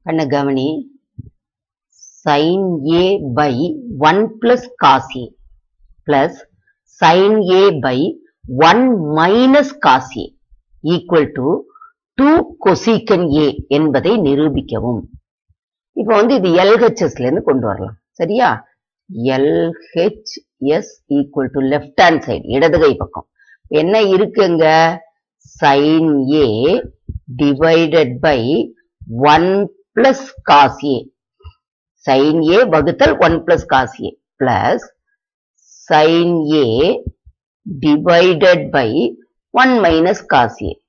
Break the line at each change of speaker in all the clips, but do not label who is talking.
கண்ண கவனி sin a by 1 plus cos a plus sin a by 1 minus cos a equal to 2 cosecant a என்பதை நிரூபிக்கவும் இப்போ வந்து இது LHS ல இருந்து கொண்டு வரலாம் சரியா LHS equal to left hand side இடது கை பக்கம் என்ன இருக்குங்க sin a divided by 1 plus cos a sin a வகுத்தல் 1 plus cos a plus sin a divided by 1 minus cos a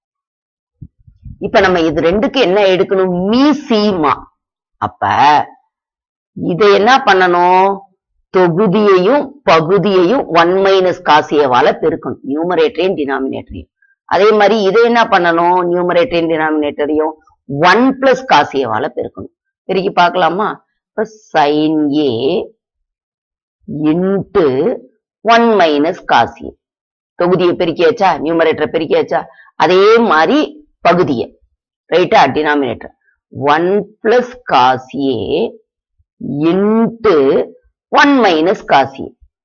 இப்ப நம்ம இது ரெண்டுக்கு என்ன எடுக்கணும் மீ சீமா அப்ப இதை என்ன பண்ணணும் தொகுதியையும் பகுதியையும் ஒன் மைனஸ் காசியவால பெருக்கணும் நியூமரேட்டரையும் டினாமினேட்டரையும் அதே மாதிரி இதை என்ன பண்ணணும் நியூமரேட்டரையும் டினாமினேட்டரையும் ஒன் பிளஸ் காசியவால பெருக்கணும் பெருக்கி பார்க்கலாமா இப்ப sine A into one minus cos தொகுதியை பெருக்கியாச்சா நியூமரேட்டரை பெருக்கியாச்சா அதே மாதிரி பகுதியை ரைட்டா டினாமினேட்டர் ஒன் பிளஸ் காசியே into one minus cos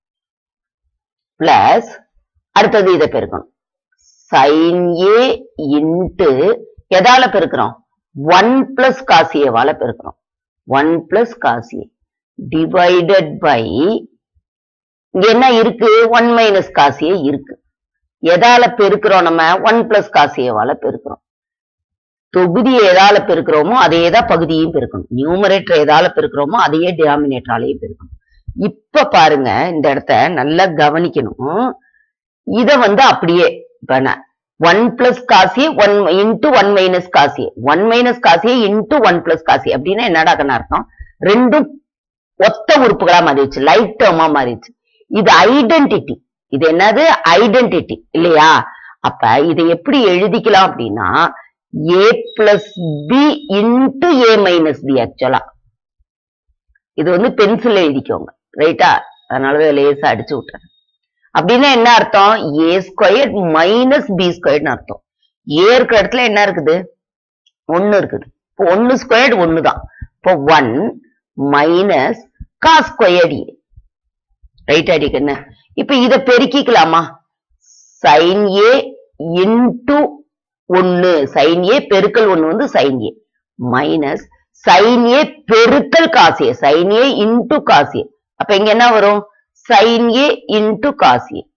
plus அடுத்தது இதை பெருக்கணும் சைன் ஏ இன்ட்டு எதால பெருக்கிறோம் ஒன் பிளஸ் காசியவால பெருக்கிறோம் ஒன் பிளஸ் காசியே டிவைடட் பை இங்க என்ன இருக்கு ஒன் மைனஸ் காசியே இருக்கு எதால பெருக்கிறோம் நம்ம ஒன் பிளஸ் காசியவால பெருக்கிறோம் தொகுதியை எதால பெருக்கிறோமோ அதே தான் பகுதியையும் பெருக்கணும் நியூமரேட்டர் எதால பெருக்கிறோமோ அதையே டினாமினேட்டராலையும் பெருக்கணும் இப்ப பாருங்க இந்த இடத்த நல்லா கவனிக்கணும் இத வந்து அப்படியே இப்ப one plus cos one into one minus cos one minus cos into one plus cos அப்படின்னா என்னடா அர்த்தம் ரெண்டும் ஒத்த உறுப்புகளா மாறிடுச்சு லைட் டேர்மா மாறிடுச்சு இது ஐடென்டிட்டி இது என்னது ஐடென்டிட்டி இல்லையா அப்ப இதை எப்படி எழுதிக்கலாம் அப்படின்னா A plus B into A minus B ஆக்சுவலா இது வந்து பென்சில் எழுதிக்கோங்க ரைட்டா அதனாலதான் லேசா அடிச்சு விட்டுறேன் அப்படின்னா என்ன அர்த்தம் ஏ ஸ்கொயர் மைனஸ் பி ஸ்கொயர்னு அர்த்தம் ஏ இருக்கிற இடத்துல என்ன இருக்குது ஒன்னு இருக்குது இப்போ ஒன்னு ஸ்கொயர்டு ஒன்னு தான் இப்போ one minus cos squared A right அடிக்கண்ணு இப்ப இத பெருக்கிக்கலாமா சைன் ஏ இன்டு ஒன்னு சைன் ஏ பெருக்கல் ஒன்னு வந்து sine A minus sine A பெருக்கல் cos A sine A into காசு ஏ அப்ப இங்க என்ன வரும் சைன் ஏ இன்டு காசு ஏ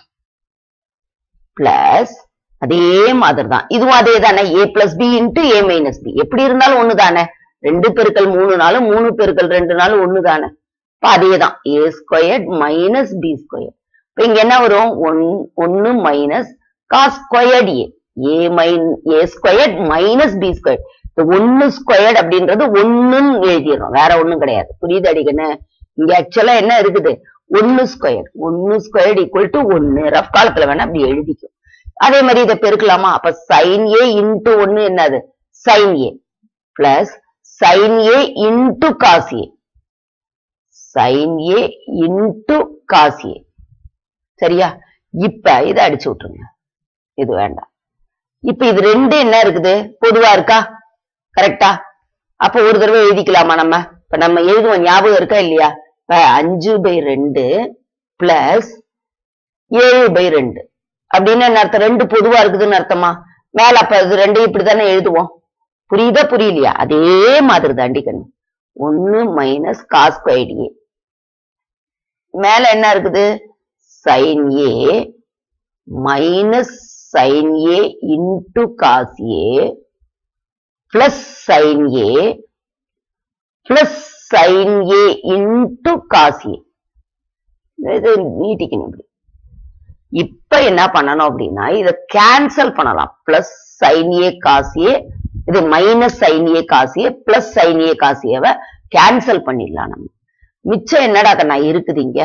பிளஸ் அதே மாதிரி தான் இதுவும் அதே தானே A plus B into A minus B எப்படி இருந்தாலும் ஒண்ணு தானே ரெண்டு பெருக்கல் மூணு நாளும் மூணு பெருக்கல் ரெண்டு நாளும் ஒண்ணு தானே இப்ப அதே தான் A squared minus B square இப்ப இங்க என்ன வரும் ஒன் ஒன்னு minus cos squared A A மைன் A squared minus B square இந்த ஒன்னு ஸ்கொயர்ட் அப்படின்றது ஒண்ணுன்னு எழுதிடுறோம் வேற ஒண்ணும் கிடையாது புரியுது அடிக்கன்னு இங்க ஆக்சுவலா என்ன இருக்குது ஒன்னு ஸ்கொயர் ஒன்னு ஸ்கொயர்ட் ஈக்குவல் டு ஒன்னு ரஃப் காலத்துல வேணா அப்படி எழுதிக்கும் அதே மாதிரி இதை பெருக்கலாமா அப்ப சைன் ஏ இன்டு ஒன்னு என்னது sine A plus sine A into cos A sine A into cos A சரியா இப்ப இதை அடிச்சு விட்டுருங்க இது வேண்டாம் இப்ப இது ரெண்டு என்ன இருக்குது பொதுவா இருக்கா கரெக்டா அப்ப ஒரு தடவை எழுதிக்கலாமா நம்ம இப்ப நம்ம எழுதுவோம் ஞாபகம் இருக்கா இல்லையா இப்ப அஞ்சு பை ரெண்டு பிளஸ் ஏழு பை ரெண்டு அப்படின்னு என்ன அர்த்தம் ரெண்டு பொதுவா இருக்குதுன்னு அர்த்தமா மேல அப்ப இது ரெண்டையும் இப்படித்தானே எழுதுவோம் புரியுதா புரியலையா அதே மாதிரி தாண்டி கண்ணு ஒன்னு மைனஸ் காஸ் ஏ மேல என்ன இருக்குது sine A minus sine A into cos A plus sine A plus sine A into cos A இது நீட்டிக்கணும் இப்படி இப்ப என்ன பண்ணணும் அப்படின்னா இத கேன்சல் பண்ணலாம் plus sine A cos A இது minus sine A cos A plus sine A cos ஏவை கேன்சல் பண்ணிடலாம் நம்ம மிச்சம் என்னடா கண்ணா இருக்குது இங்க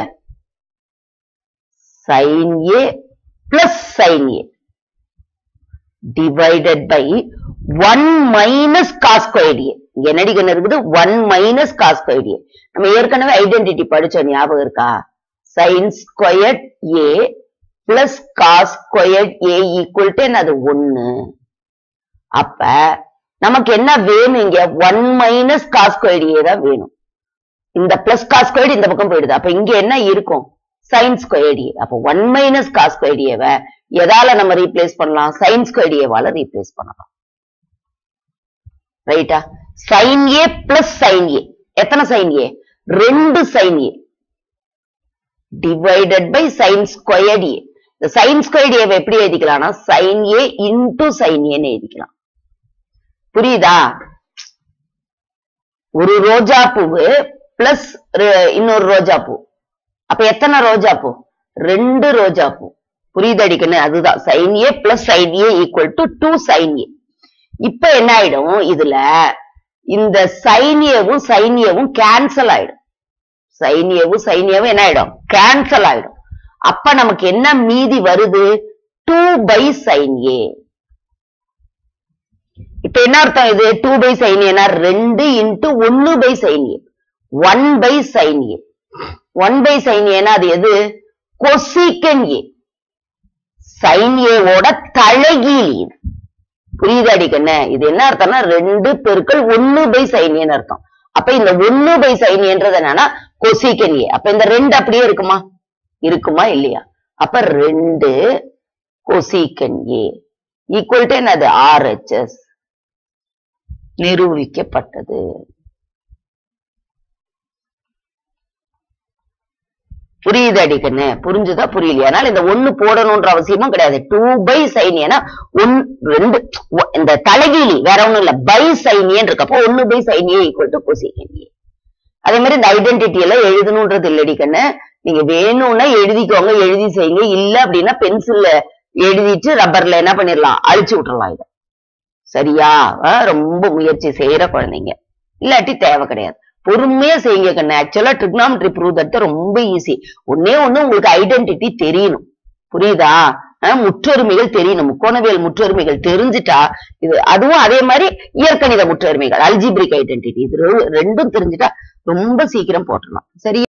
sine A plus sine A divided by one minus cos squared A இங்க என்னடி கண்ணு இருக்குது one minus cos squared A நம்ம ஏற்கனவே ஐடென்டிட்டி படிச்சோம் ஞாபகம் இருக்கா sine squared A plus cos squared A equal to என்னது ஒன்னு அப்ப நமக்கு என்ன வேணும் இங்க ஒன் மைனஸ் காஸ் ஸ்கொயர் தான் வேணும் இந்த பிளஸ் காஸ் ஸ்கொயர் இந்த பக்கம் போயிடுது அப்ப இங்க என்ன இருக்கும் சைன் ஸ்கொயர் அப்ப ஒன் மைனஸ் காஸ் ஸ்கொயர் எதால நம்ம ரீப்ளேஸ் பண்ணலாம் சைன் ஸ்கொயர் ஏவால ரீப்ளேஸ் பண்ணலாம் ரைட்டா sine A plus sine A எத்தனை சைன் ஏ ரெண்டு sine A divided by sine squared A இந்த சைன் ஸ்கொயர்ட் ஏவை எப்படி எழுதிக்கலாம்னா சைன் ஏ இன்டு சைன் ஏன்னு எழுதிக்கலாம் புரியுதா ஒரு ரோஜா பூவு பிளஸ் இன்னொரு ரோஜா பூ அப்ப எத்தனை ரோஜா பூ ரெண்டு ரோஜா பூ புரியுது அடிக்கணும் அதுதான் sine A plus sine A equal to two sine A இப்ப என்ன ஆயிடும் இதுல இந்த சைன் ஏவும் சைன் ஏவும் கேன்சல் ஆயிடும் சைன் ஏவும் சைன் ஏவும் என்ன ஆயிடும் கேன்சல் ஆயிடும் அப்ப நமக்கு என்ன மீதி வருது டூ பை சைன் ஏ இப்ப என்ன அர்த்தம் இது டூ பை சைன் ஏனா ரெண்டு இன்ட்டு ஒன்னு by sine A one by sine A one by sine ஏனா அது எது கொசிக்கன் ஏ சைன் ஏவோட தலைகீழ் இது புரியுது அடிக்கண்ண இது என்ன அர்த்தம்னா ரெண்டு பெருக்கள் ஒன்னு பை சைன் ஏன்னு அர்த்தம் அப்ப இந்த ஒன்னு பை சைன் ஏன்றது என்னன்னா கொசிக்கன் ஏ அப்ப இந்த ரெண்டு அப்படியே இருக்குமா இருக்குமா இல்லையா அப்ப ரெண்டு கொசிக்கன் ஏ ஈக்குவல் டு என்னது ஆர்ஹெச்எஸ் நிரூபிக்கப்பட்டது புரியுது அடிக்கண்ணு புரிஞ்சுதா புரியலையா அதனால இந்த ஒண்ணு போடணும்ன்ற அவசியமும் கிடையாது டூ பை சைன் ஏன்னா ஒன் ரெண்டு ஒ- இந்த தலைகீழி வேற ஒண்ணும் இல்ல பை சைன் ஏன் இருக்கப்போ ஒண்ணு by sine A equal to cosecant A அதே மாதிரி இந்த ஐடென்டிட்டி எல்லாம் எழுதணும்ன்றது இல்லடி கண்ணு நீங்க வேணும்னா எழுதிக்கோங்க எழுதி செய்யுங்க இல்ல அப்படின்னா பென்சில்ல எழுதிட்டு ரப்பர்ல என்ன பண்ணிடலாம் அழிச்சு விட்டுறலாம் இத சரியா ஆஹ் ரொம்ப முயற்சி செய்யற குழந்தைங்க இல்லாட்டி தேவை கிடையாது பொறுமையா செய்யுங்க கண்ணு ஆக்சுவலா ட்ரிக்னாமெட்ரி ப்ரூவ் தட் ரொம்ப ஈஸி ஒன்னே ஒண்ணு உங்களுக்கு ஐடென்டிட்டி தெரியணும் புரியுதா ஆஹ் முற்றொருமைகள் தெரியணும் முக்கோணவியல் முற்றொருமைகள் தெரிஞ்சுட்டா இது அதுவும் அதே மாதிரி இயற்கணித முற்றொருமைகள் அல்ஜிபிரிக் ஐடென்டிட்டி இது ரெ- ரெண்டும் தெரிஞ்சுட்டா ரொம்ப சீக்கிரம் போட்டுடலாம் சரி